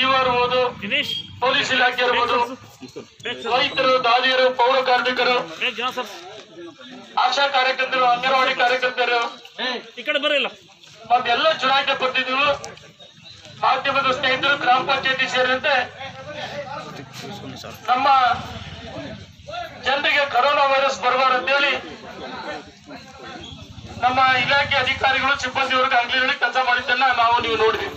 EO ಇರ್ಬೋದು Dinesh police ಇಲಾಖೆ ಇರ್ಬೋದು ಬೇಗ ರೈತರು ದಾದಿಯರು ಪೌರ ಕಾರ್ಮಿಕರು ಬೇಗ ಜನ ಸರ್ ಆಶಾ ಕಾರ್ಯಕರ್ತರು ಅಂಗನವಾಡಿ ಕಾರ್ಯಕರ್ತರು ಈ ಕಡೆ ಬರಲ್ಲ ಮತ್ತೆಲ್ಲ ಚುನಾಯಿತ ಪ್ರತಿನಿಧಿಗಳು ಮಾಧ್ಯಮದ ಸ್ನೇಹಿತರು ಗ್ರಾಮ ಪಂಚಾಯತಿ ಸೇರಿದಂತೆ ನಮ್ಮ ಜನರಿಗೆ ಕರೋನಾ ವೈರಸ್ ಬರಬಾರ್ದು ಅಂತೇಳಿ ನಮ್ಮ ಇಲಾಖೆ ಅಧಿಕಾರಿಗಳು ಸಿಬ್ಬಂದಿ ವರ್ಗ ಅಂಗಡಿಗಳಲ್ಲಿ ಕೆಲಸ ಮಾಡಿದ್ದನ್ನ ನಾವು ನೀವು ನೋಡಿದ್ವಿ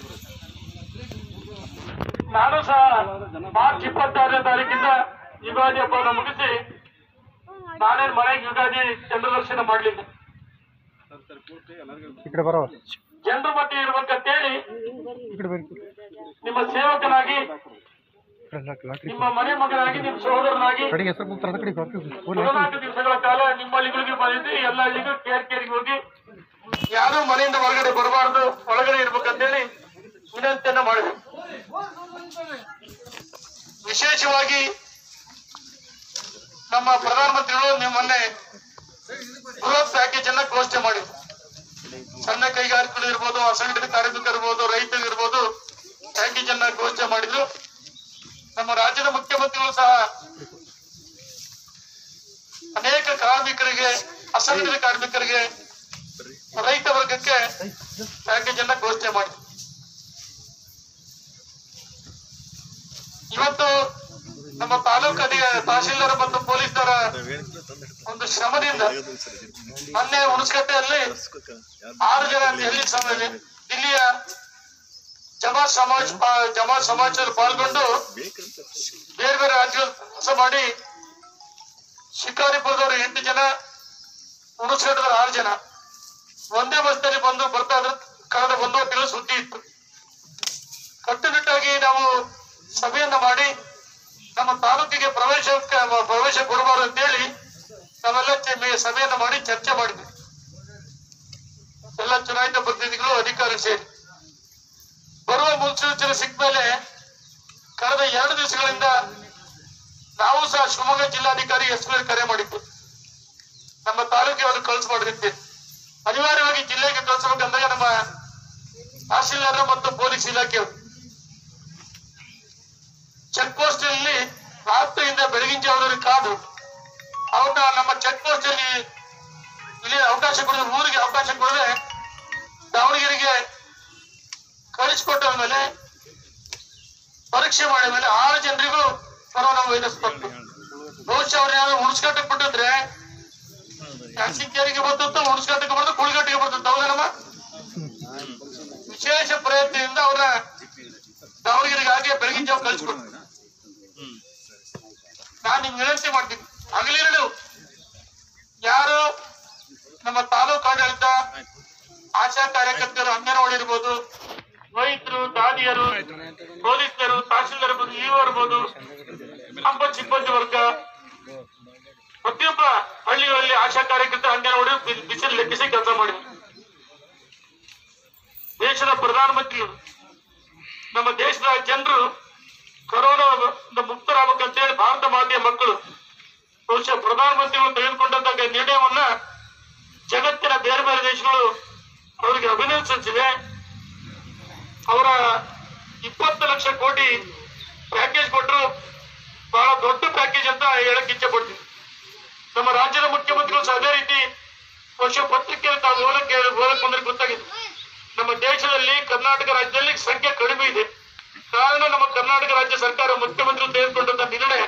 ನಾನು ಸಹ ಮಾರ್ಚ್ ಇಪ್ಪತ್ತಾರನೇ ತಾರೀಕಿಂದ ಯುಗಾದಿ ಹಬ್ಬವನ್ನು ಮುಗಿಸಿ ನಾನೇ ಮನೆಗೆ ಯುಗಾದಿ ಚಂದ್ರ ದರ್ಶನ ಮಾಡಲಿಲ್ಲ ಈ ಕಡೆ ಬರೋ ಜನರ ಮಧ್ಯೆ ಇರ್ಬೇಕಂತೇಳಿ ಈ ಕಡೆ ಬರಿ ನಿಮ್ಮ ಸೇವಕನಾಗಿ ಲಾಟ್ರಿ ನಿಮ್ಮ ಮನೆ ಮಗನಾಗಿ ನಿಮ್ಮ ಸಹೋದರನಾಗಿ ಕಡೆಗೆ ಹೆಸರು ಕೂಗ್ತಾರೆ ಕಡೆಗೆ ಹದಿನಾಲ್ಕು ದಿವಸಗಳ ಕಾಲ ನಿಮ್ಮ ಹಳ್ಳಿಗಳಿಗೆ ಬಂದಿದ್ದು ಎಲ್ಲ ಹಳ್ಳಿಗೂ ಕೇರ್ ಕೇರಿಗೆ ಹೋಗಿ ಯಾರು ಮನೆಯಿಂದ ಹೊರಗಡೆ ಬರಬಾರ್ದು ಒಳಗಡೆ ಇರ್ಬೇಕಂತೇಳಿ ವಿನಂತಿಯನ್ನ ಮಾಡಿದೆ ವಿಶೇಷವಾಗಿ ನಮ್ಮ ಪ್ರಧಾನಮಂತ್ರಿಗಳು ನಿಮ್ಮ ಮೊನ್ನೆ ಬೃಹತ್ ಪ್ಯಾಕೇಜ್ ಅನ್ನ ಘೋಷಣೆ ಮಾಡಿದ್ರು ಸಣ್ಣ ಕೈಗಾರಿಕೆಗಳು ಇರ್ಬೋದು ಅಸಂಘಟಿತ ಕಾರ್ಮಿಕರು ಇರ್ಬೋದು ರೈತರು ಇರ್ಬೋದು ಪ್ಯಾಕೇಜ್ ಅನ್ನ ಘೋಷಣೆ ಮಾಡಿದ್ರು ನಮ್ಮ ರಾಜ್ಯದ ಮುಖ್ಯಮಂತ್ರಿಗಳು ಸಹ ಅನೇಕ ಕಾರ್ಮಿಕರಿಗೆ ಅಸಂಘಟಿತ ಕಾರ್ಮಿಕರಿಗೆ ರೈತ ವರ್ಗಕ್ಕೆ ಪ್ಯಾಕೇಜ್ ಅನ್ನ ಘೋಷಣೆ ಮಾಡಿ ಇವತ್ತು ನಮ್ಮ ತಾಲೂಕು ಅಧಿಕ ತಹಶೀಲ್ದಾರ್ ಮತ್ತು ಪೊಲೀಸರ ಒಂದು ಶ್ರಮದಿಂದ ಮೊನ್ನೆ ಹುಣಸಕಟ್ಟೆಯಲ್ಲಿ ಆರು ಜನ ದೆಹಲಿ ಸಮ- ದಿಲ್ಲಿಯ ಜಮಾ ಸಮಾಜ್ ಪಾ- ಜಮಾ ಸಮಾಜದಲ್ಲಿ ಪಾಲ್ಗೊಂಡು ಬೇರೆ ಬೇರೆ ರಾಜ್ಯದಲ್ಲಿ ಕೆಲಸ ಮಾಡಿ ಶಿಕಾರಿಪುರದವರು ಎಂಟು ಜನ ಹುಣಸಘಟ್ಟದವರು ಆರು ಜನ ಒಂದೇ ಬಸ್ನಲ್ಲಿ ಬಂದು ಬರ್ತಾ ಇದ್ರೆ ಕಳೆದ ಒಂದು ತಿಂಗಳು ಸುದ್ದಿ ಇತ್ತು ಕಟ್ಟುನಿಟ್ಟಾಗಿ ನಾವು ಸಭೆಯನ್ನ ಮಾಡಿ ನಮ್ಮ ತಾಲೂಕಿಗೆ ಪ್ರವೇಶ ಪ್ರವೇಶ ಕೊಡಬಾರದು ಅಂತೇಳಿ ನಾವೆಲ್ಲ ಚೆ- ಮೆ- ಸಭೆಯನ್ನ ಮಾಡಿ ಚರ್ಚೆ ಮಾಡಿದ್ವಿ ಎಲ್ಲ ಚುನಾಯಿತ ಪ್ರತಿನಿಧಿಗಳು ಅಧಿಕಾರಿ ಸೇರಿ ಬರುವ ಮುನ್ಸೂಚನೆ ಸಿಕ್ಕ ಮೇಲೆ ಕಳೆದ ಎರಡು ದಿವಸಗಳಿಂದ ನಾವು ಸಹ ಶಿವಮೊಗ್ಗ ಜಿಲ್ಲಾಧಿಕಾರಿ ಎಸ್ ಪಿ ಕರೆ ಮಾಡಿದ್ದು ನಮ್ಮ ತಾಲೂಕಿಗೆ ಅವರು ಕಳಿಸ್ಬಾರ್ದಿತ್ತೆ ಅನಿವಾರ್ಯವಾಗಿ ಜಿಲ್ಲೆಗೆ ಕಳಿಸಬೇಕಂದಾಗ ನಮ್ಮ ತಹಶೀಲ್ದಾರ್ ಮತ್ತು ಪೊಲೀಸ್ ಇಲಾಖೆಯವರು ಚೆಕ್ ಪೋಸ್ಟ್ ಅಲ್ಲಿ ರಾತ್ರಿಯಿಂದ ಬೆಳಗಿನ ಜಾವದವರೆಗೆ ಕಾದು ಅವ್ರನ್ನ ನಮ್ಮ ಚೆಕ್ ಪೋಸ್ಟ್ ಅಲ್ಲಿ ಇಲ್ಲಿ ಅವಕಾಶ ಕೊಡದೆ ಊರಿಗೆ ಅವಕಾಶ ಕೊಡದೆ ದಾವಣಗೆರೆಗೆ ಕಳಿಸ್ಕೊಟ್ಟ ಮೇಲೆ ಪರೀಕ್ಷೆ ಮಾಡಿದ ಮೇಲೆ ಆರು ಜನರಿಗೂ ಕೊರೋನಾ ವೈರಸ್ ಬಂತು ಬಹುಶಃ ಅವ್ರು ಯಾರು ಹುಣಸ್ಕಟ್ಟಕ್ಕೆ ಬಿಟ್ಟಿದ್ರೆ ಕ್ಯಾನ್ಸಿಂಗೇರಿಗೆ ಬರ್ತಂತ ಹುಣಸ್ಕಟ್ಟಕ್ಕೆ ಬರ್ತದೆ ಕುಳಿಗಟ್ಟಿಗೆ ಬರ್ತಂತ ಹೌದೇನಮ್ಮ ವಿಶೇಷ ಪ್ರಯತ್ನದಿಂದ ಅವ್ರ ದಾವಣಗೆರೆಗೆ ಹಾಗೆ ಬೆಳಗಿನ ಜಾವ ಕಳಿಸ್ಕೊಡ್ತೀನಿ ನಾನು ನಿಮ್ಗೆ ವಿನಂತಿ ಮಾಡ್ತೀನಿ ಹಗಲಿರಲು ಯಾರು ನಮ್ಮ ತಾಲೂಕು ಆಡಳಿತ ಆಶಾ ಕಾರ್ಯಕರ್ತರು ಅಂಗನವಾಡಿ ಇರ್ಬೋದು ವೈದ್ಯರು ದಾದಿಯರು ಪೊಲೀಸರು ತಹಶೀಲ್ದಾರ್ ಇರ್ಬೋದು ಇಒ ಇರ್ಬೋದು ಸಂಪತ್ ಸಿಬ್ಬಂದಿ ವರ್ಗ ಪ್ರತಿಯೊಬ್ಬ ಹಳ್ಳಿಗಳಲ್ಲಿ ಆಶಾ ಕಾರ್ಯಕರ್ತರು ಅಂಗನವಾಡಿ ಬಿ- ಬಿಸಿಲು ಲೆಕ್ಕಿಸಿ ಕೆಲಸ ಮಾಡಿದ್ರು ದೇಶದ ಪ್ರಧಾನಮಂತ್ರಿಗಳು ನಮ್ಮ ದೇಶದ ಜನರು ಕೊರೋನಾ ಮುಕ್ತರಾಗಬೇಕಂತೇಳಿ ಭಾರತ ಮಾತೆಯ ಮಕ್ಕಳು ಬಹುಶಃ ಪ್ರಧಾನಮಂತ್ರಿಗಳು ತೆಗೆದುಕೊಂಡಂತ ನಿರ್ಣಯವನ್ನ ಜಗತ್ತಿನ ಬೇರೆ ಬೇರೆ ದೇಶಗಳು ಅವರಿಗೆ ಅಭಿನಂದಿಸಿದೆ ಅವರ ಇಪ್ಪತ್ತು ಲಕ್ಷ ಕೋಟಿ ಪ್ಯಾಕೇಜ್ ಕೊಟ್ಟರು ಬಹಳ ದೊಡ್ಡ ಪ್ಯಾಕೇಜ್ ಅಂತ ಹೇಳಕ್ ಇಚ್ಛೆ ಪಡ್ತೀನಿ ನಮ್ಮ ರಾಜ್ಯದ ಮುಖ್ಯಮಂತ್ರಿಗಳು ಸಹ ಅದೇ ರೀತಿ ಬಹುಶಃ ಪತ್ರಿಕೆಯಲ್ಲಿ ತಾವು ಓದಕ್ಕೆ ಓದಕ್ ಬಂದ್ರೆ ಗೊತ್ತಾಗಿದೆ ನಮ್ಮ ದೇಶದಲ್ಲಿ ಕರ್ನಾಟಕ ರಾಜ್ಯದಲ್ಲಿ ಸಂಖ್ಯೆ ಕಡಿಮೆ ಇದೆ ಕಾರಣ ನಮ್ಮ ಕರ್ನಾಟಕ ರಾಜ್ಯ ಸರ್ಕಾರ ಮುಖ್ಯಮಂತ್ರಿ ತೆಗೆದುಕೊಂಡಂತ ನಿರ್ಣಯ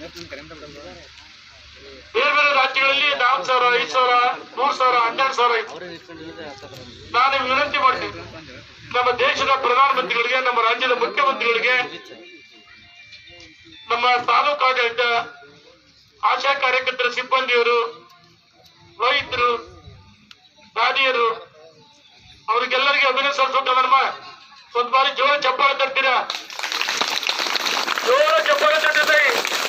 ಬೇರೆ ಬೇರೆ ರಾಜ್ಯಗಳಲ್ಲಿ ನಾಲ್ಕು ಸಾವಿರ ಐದು ಸಾವಿರ ಮೂರ್ ಸಾವಿರ ಹನ್ನೆರಡು ಸಾವಿರ ಇದೆ ನಾನು ವಿನಂತಿ ಮಾಡ್ತೀನಿ ನಮ್ಮ ದೇಶದ ಪ್ರಧಾನಮಂತ್ರಿಗಳಿಗೆ ನಮ್ಮ ರಾಜ್ಯದ ಮುಖ್ಯಮಂತ್ರಿಗಳಿಗೆ ನಮ್ಮ ತಾಲೂಕು ಆಡಳಿತ ಆಶಾ ಕಾರ್ಯಕರ್ತರ ಸಿಬ್ಬಂದಿಯವರು ವೈದ್ಯರು ದಾದಿಯರು ಅವ್ರಿಗೆಲ್ಲರಿಗೆ ಅಭಿನಂದನೆ ಸಲ್ಲಿಸೋದಮ್ಮ ಒಂದ್ ಬಾರಿ ಜೋರ ಚಪ್ಪಾಳೆ ತರ್ತೀರಾ ಜೋರ ಚಪ್ಪಾಳೆ ತಟ್ಟಿದ್ರಿ